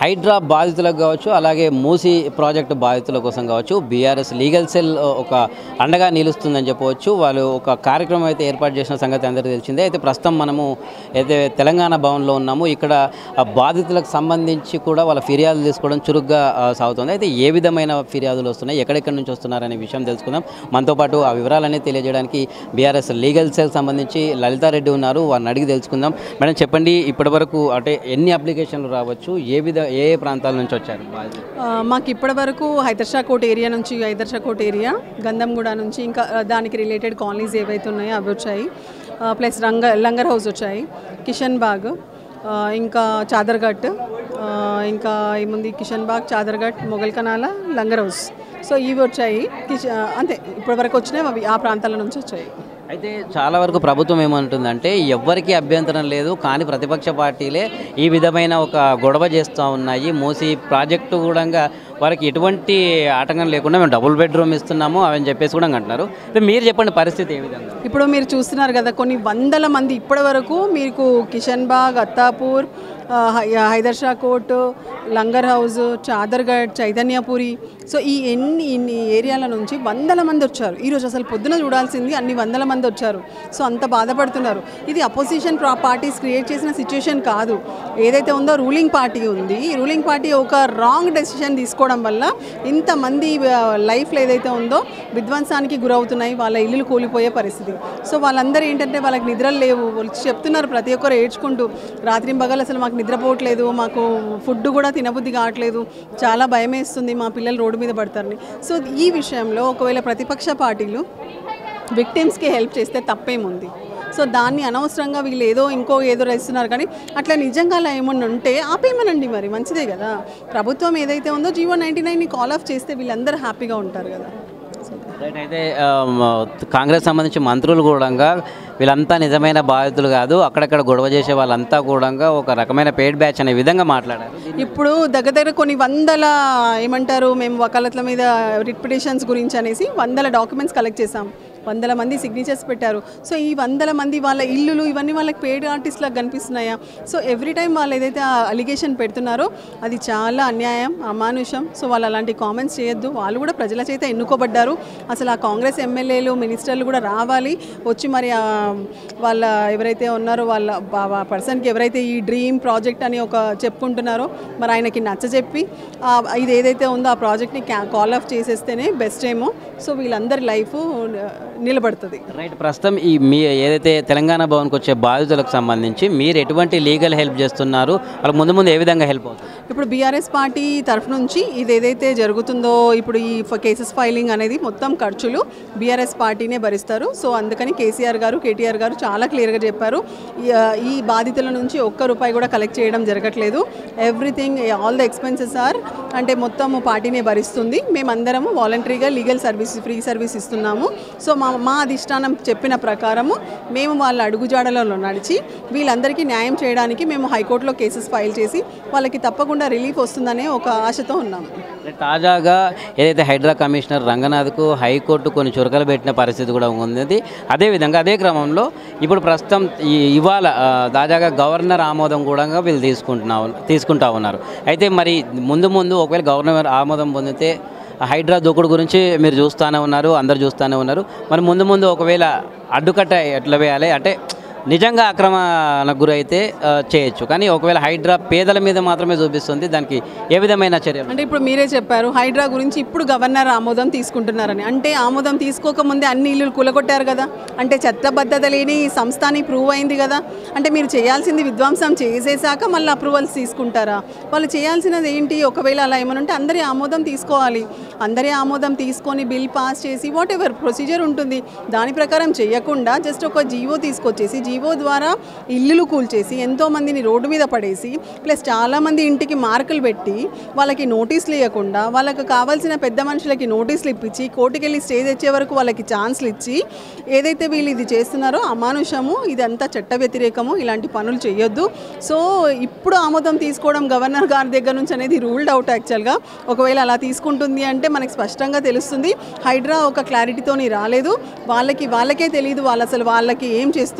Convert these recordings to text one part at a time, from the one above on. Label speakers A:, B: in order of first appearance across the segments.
A: హైడ్రా బాధితులకు కావచ్చు అలాగే మూసి ప్రాజెక్టు బాధితుల కోసం కావచ్చు బీఆర్ఎస్ లీగల్ సెల్ ఒక అండగా నిలుస్తుందని చెప్పవచ్చు వాళ్ళు ఒక కార్యక్రమం అయితే ఏర్పాటు చేసిన సంగతి అందరికీ తెలిసిందే అయితే ప్రస్తుతం మనము అయితే తెలంగాణ భవన్లో ఉన్నాము ఇక్కడ ఆ బాధితులకు సంబంధించి కూడా వాళ్ళ ఫిర్యాదులు తీసుకోవడం చురుగ్గా ఆ, సాగుతుంది అయితే ఏ విధమైన ఫిర్యాదులు వస్తున్నాయి ఎక్కడెక్కడి నుంచి వస్తున్నారనే విషయం తెలుసుకుందాం మనతో పాటు ఆ వివరాలన్నీ తెలియజేయడానికి బీఆర్ఎస్ లీగల్ సెల్ సంబంధించి లలితారెడ్డి ఉన్నారు వారిని అడిగి తెలుసుకుందాం మేడం చెప్పండి ఇప్పటివరకు అంటే ఎన్ని అప్లికేషన్లు రావచ్చు ఏ విధ ఏ ఏ ప్రాంతాల నుంచి వచ్చారు బాధితులు
B: ఆ, మాకు ఇప్పటి వరకు హైదర్షా కోట్ ఏరియా నుంచి హైదర్షా కోట్ ఏరియా గంధంగూడ నుంచి ఇంకా ఆ, దానికి రిలేటెడ్ కాలనీస్ ఏవైతే ఉన్నాయో అవి వచ్చాయి ఆ, ప్లస్ రంగ లంగర్ హౌస్ వచ్చాయి కిషన్ బాగ్ ఆ, ఇంకా చాదర్ఘట్ ఆ, ఇంకా ఏముంది కిషన్ బాగ్ చాదర్ఘట్ మొగల్ కనాల లంగర్ హౌస్ సో ఇవి వచ్చాయి కిష అంతే ఇప్పటి వరకు వచ్చినాయి అవి ఆ ప్రాంతాల నుంచి వచ్చాయి
A: అయితే చాలా వరకు ప్రభుత్వం ఏమంటుందంటే ఎవ్వరికీ అభ్యంతరం లేదు కానీ ప్రతిపక్ష పార్టీలే ఈ విధమైన ఒక గొడవ చేస్తూ ఉన్నాయి మూసి ప్రాజెక్టు కూడా వారికి ఎటువంటి ఆటంకం లేకుండా మేము డబుల్ బెడ్రూమ్ ఇస్తున్నాము అవని చెప్పేసి కూడా అంటున్నారు అయితే మీరు చెప్పండి పరిస్థితి ఏ విధంగా
B: ఇప్పుడు మీరు చూస్తున్నారు కదా కొన్ని వందల మంది ఇప్పటి వరకు మీకు కిషన్ బాగ్ అత్తాపూర్ ఆ, హై- హైదర్ షా కోట్ లంగర్ హౌస్ చాదర్గఢ్ చైతన్యపురి సో ఈ ఎన్ని ఇన్ని ఏరియాల నుంచి వందల మంది వచ్చారు ఈరోజు అసలు పొద్దున చూడాల్సింది అన్ని వందల మంది వచ్చారు సో అంత బాధపడుతున్నారు ఇది అపోజిషన్ పార్టీస్ క్రియేట్ చేసిన సిచ్యుయేషన్ కాదు ఏదైతే ఉందో రూలింగ్ పార్టీ ఉంది ఈ రూలింగ్ పార్టీ ఒక రాంగ్ డెసిషన్ తీసుకోవడం వల్ల ఇంతమంది లైఫ్లో ఏదైతే ఉందో విధ్వంసానికి గురవుతున్నాయి వాళ్ళ ఇల్లులు కూలిపోయే పరిస్థితి సో వాళ్ళందరూ ఏంటంటే వాళ్ళకి నిద్రలు లేవు వాళ్ళు చెప్తున్నారు ప్రతి ఒక్కరు ఏడ్చుకుంటూ రాత్రి పగలు అసలు మాకు నిద్రపోవట్లేదు మాకు ఫుడ్ కూడా తినబుద్ధి కావట్లేదు చాలా భయం వేస్తుంది మా పిల్లలు రోడ్డు మీద పడతారని సో ఈ విషయంలో ఒకవేళ ప్రతిపక్ష పార్టీలు విక్టిమ్స్కి హెల్ప్ చేస్తే తప్పేముంది సో దాన్ని అనవసరంగా వీళ్ళు ఏదో ఇంకో ఏదో రాస్తున్నారు కానీ అట్లా నిజంగా అలా ఏమన్నా ఉంటే ఆపేయమనండి మరి మంచిదే కదా ప్రభుత్వం ఏదైతే ఉందో జీవో నైంటీ నైన్ని కాల్ ఆఫ్ చేస్తే వీళ్ళందరూ హ్యాపీగా ఉంటారు కదా సో
A: రైట్ అయితే ఆ, మ- కాంగ్రెస్ సంబంధించి మంత్రులు కూడా వీళ్ళంతా నిజమైన బాధితులు కాదు అక్కడక్కడ గొడవ చేసే వాళ్ళంతా కూడా ఒక రకమైన పేడ్ బ్యాచ్ అనే విధంగా మాట్లాడారు
B: ఇప్పుడు దగ్గర దగ్గర కొన్ని వందల ఏమంటారు మేము వకాలత్ల మీద రిట్ పిటిషన్స్ గురించి అనేసి వందల డాక్యుమెంట్స్ కలెక్ట్ చేసాం వందల మంది సిగ్నేచర్స్ పెట్టారు సో ఈ వందల మంది వాళ్ళ ఇల్లులు ఇవన్నీ వాళ్ళకి పేడ్ ఆర్టిస్ట్లకు కనిపిస్తున్నాయా సో ఎవ్రీ టైం వాళ్ళు ఏదైతే ఆ అలిగేషన్ పెడుతున్నారో అది చాలా అన్యాయం అమానుషం సో వాళ్ళు అలాంటి కామెంట్స్ చేయొద్దు వాళ్ళు కూడా ప్రజల చేత ఎన్నుకోబడ్డారు అసలు ఆ కాంగ్రెస్ ఎమ్మెల్యేలు మినిస్టర్లు కూడా రావాలి వచ్చి మరి ఆ వాళ్ళ ఎవరైతే ఉన్నారో వాళ్ళ ఆ పర్సన్కి ఎవరైతే ఈ డ్రీమ్ ప్రాజెక్ట్ అని ఒక చెప్పుకుంటున్నారో మరి ఆయనకి నచ్చజెప్పి ఆ, ఇది ఏదైతే ఉందో ఆ ప్రాజెక్ట్ని కాల్ ఆఫ్ చేసేస్తేనే బెస్ట్ ఏమో సో వీళ్ళందరి లైఫ్ నిలబడుతుంది
A: రైట్ ప్రస్తుతం ఈ మీ ఏదైతే తెలంగాణ భవన్కి వచ్చే బాధితులకు సంబంధించి మీరు ఎటువంటి లీగల్ హెల్ప్ చేస్తున్నారు వాళ్ళకి ముందు ముందు ఏ విధంగా హెల్ప్ అవుతుంది
B: ఇప్పుడు బీఆర్ఎస్ పార్టీ తరఫు నుంచి ఇది ఏదైతే జరుగుతుందో ఇప్పుడు ఈ కేసెస్ ఫైలింగ్ అనేది మొత్తం ఖర్చులు బీఆర్ఎస్ పార్టీనే భరిస్తారు సో అందుకని కేసీఆర్ గారు కేటీఆర్ గారు చాలా క్లియర్గా చెప్పారు ఈ- ఈ బాధితుల నుంచి ఒక్క రూపాయి కూడా కలెక్ట్ చేయడం జరగట్లేదు everything all the expenses are అంటే మొత్తం పార్టీనే భరిస్తుంది మేమందరము వాలంటరీగా లీగల్ సర్వీస్ ఫ్రీ సర్వీస్ ఇస్తున్నాము సో మా మా అధిష్టానం చెప్పిన ప్రకారము మేము వాళ్ళ అడుగుజాడలలో నడిచి వీళ్ళందరికీ న్యాయం చేయడానికి మేము హైకోర్టులో కేసెస్ ఫైల్ చేసి వాళ్ళకి తప్పకుండా రిలీఫ్ వస్తుందనే ఒక ఆశతో ఉన్నాము
A: తాజాగా ఏదైతే హైడ్రా కమిషనర్ రంగనాథ్కు హైకోర్టు కొన్ని చురకలు పెట్టిన పరిస్థితి కూడా ఉంది అదేవిధంగా అదే క్రమంలో ఇప్పుడు ప్రస్తుతం ఈ ఇవాళ ఆ, తాజాగా గవర్నర్ ఆమోదం కూడా వీళ్ళు తీసుకుంటున్నా తీసుకుంటా ఉన్నారు అయితే మరి ముందు ముందు ఒకవేళ గవర్నర్ ఆమోదం పొందితే హైడ్రా దూకుడు గురించి మీరు చూస్తూనే ఉన్నారు అందరు చూస్తూనే ఉన్నారు మరి ముందు ముందు ఒకవేళ అడ్డుకట్ట ఎట్లా వేయాలి అంటే నిజంగా ఆక్రమణకు గురైతే ఆ, చేయొచ్చు కానీ ఒకవేళ హైడ్రా పేదల మీద మాత్రమే చూపిస్తుంది దానికి ఏ విధమైన చర్యలు
B: అంటే ఇప్పుడు మీరే చెప్పారు హైడ్రా గురించి ఇప్పుడు గవర్నర్ ఆమోదం తీసుకుంటున్నారని అంటే ఆమోదం తీసుకోకముందే అన్ని ఇల్లులు కూలగొట్టారు కదా అంటే చట్టబద్ధత లేని సంస్థ అని ప్రూవ్ అయింది కదా అంటే మీరు చేయాల్సింది విధ్వంసం చేసేసాక మళ్ళీ అప్రూవల్స్ తీసుకుంటారా వాళ్ళు చేయాల్సినది ఏంటి ఒకవేళ అలా ఏమైనా ఉంటే అందరి ఆమోదం తీసుకోవాలి అందరి ఆమోదం తీసుకొని బిల్ పాస్ చేసి వాట్ ఎవర్ ప్రొసీజర్ ఉంటుంది దాని ప్రకారం చేయకుండా జస్ట్ ఒక జీవో తీసుకొచ్చేసి జీవో ద్వారా ఇల్లులు కూల్చేసి ఎంతో మందిని రోడ్డు మీద పడేసి ప్లస్ చాలామంది ఇంటికి మార్కులు పెట్టి వాళ్ళకి నోటీసులు ఇవ్వకుండా వాళ్ళకి కావాల్సిన పెద్ద మనుషులకి నోటీసులు ఇప్పించి కోర్టుకెళ్ళి స్టే తెచ్చే వరకు వాళ్ళకి ఛాన్స్లు ఇచ్చి ఏదైతే వీళ్ళు ఇది చేస్తున్నారో అమానుషము ఇదంతా చట్ట వ్యతిరేకము ఇలాంటి పనులు చేయొద్దు సో ఇప్పుడు ఆమోదం తీసుకోవడం గవర్నర్ గారి దగ్గర నుంచి అనేది రూల్డ్ అవుట్ యాక్చువల్గా ఒకవేళ అలా తీసుకుంటుంది అంటే మనకి స్పష్టంగా తెలుస్తుంది హైడ్రా ఒక క్లారిటీతోని రాలేదు వాళ్ళకి వాళ్ళకే తెలియదు వాళ్ళు అసలు వాళ్ళకి ఏం చేస్తున్నారనేసి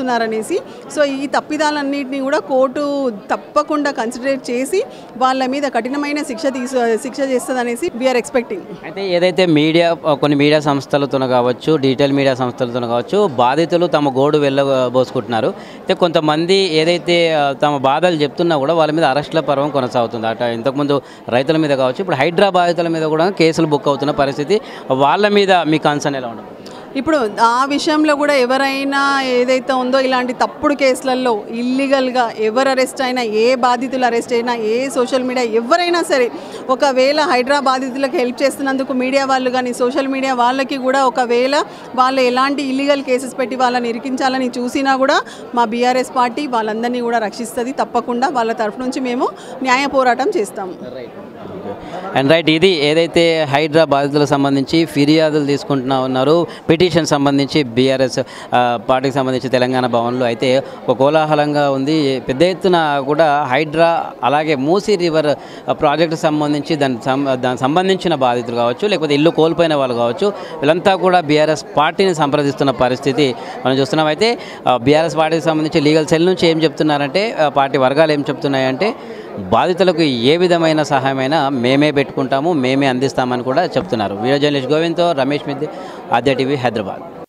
B: అనేసి సో ఈ తప్పిదాలన్నింటినీ కూడా కోర్టు తప్పకుండా కన్సిడరేట్ చేసి వాళ్ళ మీద కఠినమైన శిక్ష తీసు శిక్ష చేస్తుంది అనేసి వీఆర్ ఎక్స్పెక్టింగ్
A: అయితే ఏదైతే మీడియా కొన్ని మీడియా సంస్థలతో కావచ్చు డిజిటల్ మీడియా సంస్థలతో కావచ్చు బాధితులు తమ గోడు వెళ్ళబోసుకుంటున్నారు అయితే కొంతమంది ఏదైతే ఆ, తమ బాధలు చెప్తున్నా కూడా వాళ్ళ మీద అరెస్టుల పర్వం కొనసాగుతుంది అట ఇంతకుముందు రైతుల మీద కావచ్చు ఇప్పుడు హైడ్రా బాధితుల మీద కూడా కేసులు బుక్ అవుతున్న పరిస్థితి వాళ్ళ మీద మీ కన్సర్న్ ఎలా ఉండదు
B: ఇప్పుడు ఆ విషయంలో కూడా ఎవరైనా ఏదైతే ఉందో ఇలాంటి తప్పుడు కేసులలో ఇల్లీగల్గా ఎవరు అరెస్ట్ అయినా ఏ బాధితులు అరెస్ట్ అయినా ఏ సోషల్ మీడియా ఎవరైనా సరే ఒకవేళ హైడ్రా బాధితులకు హెల్ప్ చేస్తున్నందుకు మీడియా వాళ్ళు కానీ సోషల్ మీడియా వాళ్ళకి కూడా ఒకవేళ వాళ్ళు ఎలాంటి ఇల్లీగల్ కేసెస్ పెట్టి వాళ్ళని ఇరికించాలని చూసినా కూడా మా బీఆర్ఎస్ పార్టీ వాళ్ళందరినీ కూడా రక్షిస్తుంది తప్పకుండా వాళ్ళ తరఫు నుంచి మేము న్యాయ పోరాటం చేస్తాము
A: అండ్ రైట్ ఇది ఏదైతే హైడ్రా బాధితులకు సంబంధించి ఫిర్యాదులు తీసుకుంటున్నా ఉన్నారు పిటిషన్ సంబంధించి బీఆర్ఎస్ పార్టీకి సంబంధించి తెలంగాణ భవన్లో అయితే ఒక కోలాహలంగా ఉంది పెద్ద ఎత్తున కూడా హైడ్రా అలాగే మూసీ రివర్ ప్రాజెక్టు సంబంధించి దాని సం- దానికి సంబంధించిన బాధితులు కావచ్చు లేకపోతే ఇల్లు కోల్పోయిన వాళ్ళు కావచ్చు వీళ్ళంతా కూడా బీఆర్ఎస్ పార్టీని సంప్రదిస్తున్న పరిస్థితి మనం చూస్తున్నాం అయితే బీఆర్ఎస్ పార్టీకి సంబంధించి లీగల్ సెల్ నుంచి ఏం చెప్తున్నారంటే ఆ, పార్టీ వర్గాలు ఏం చెప్తున్నాయంటే బాధితులకు ఏ విధమైన సహాయమైనా మేమే పెట్టుకుంటాము మేమే అందిస్తామని కూడా చెప్తున్నారు వీడియో జర్నలిస్ట్ గోవింద్తో రమేష్ మిద్ది ఆద్య టీవీ హైదరాబాద్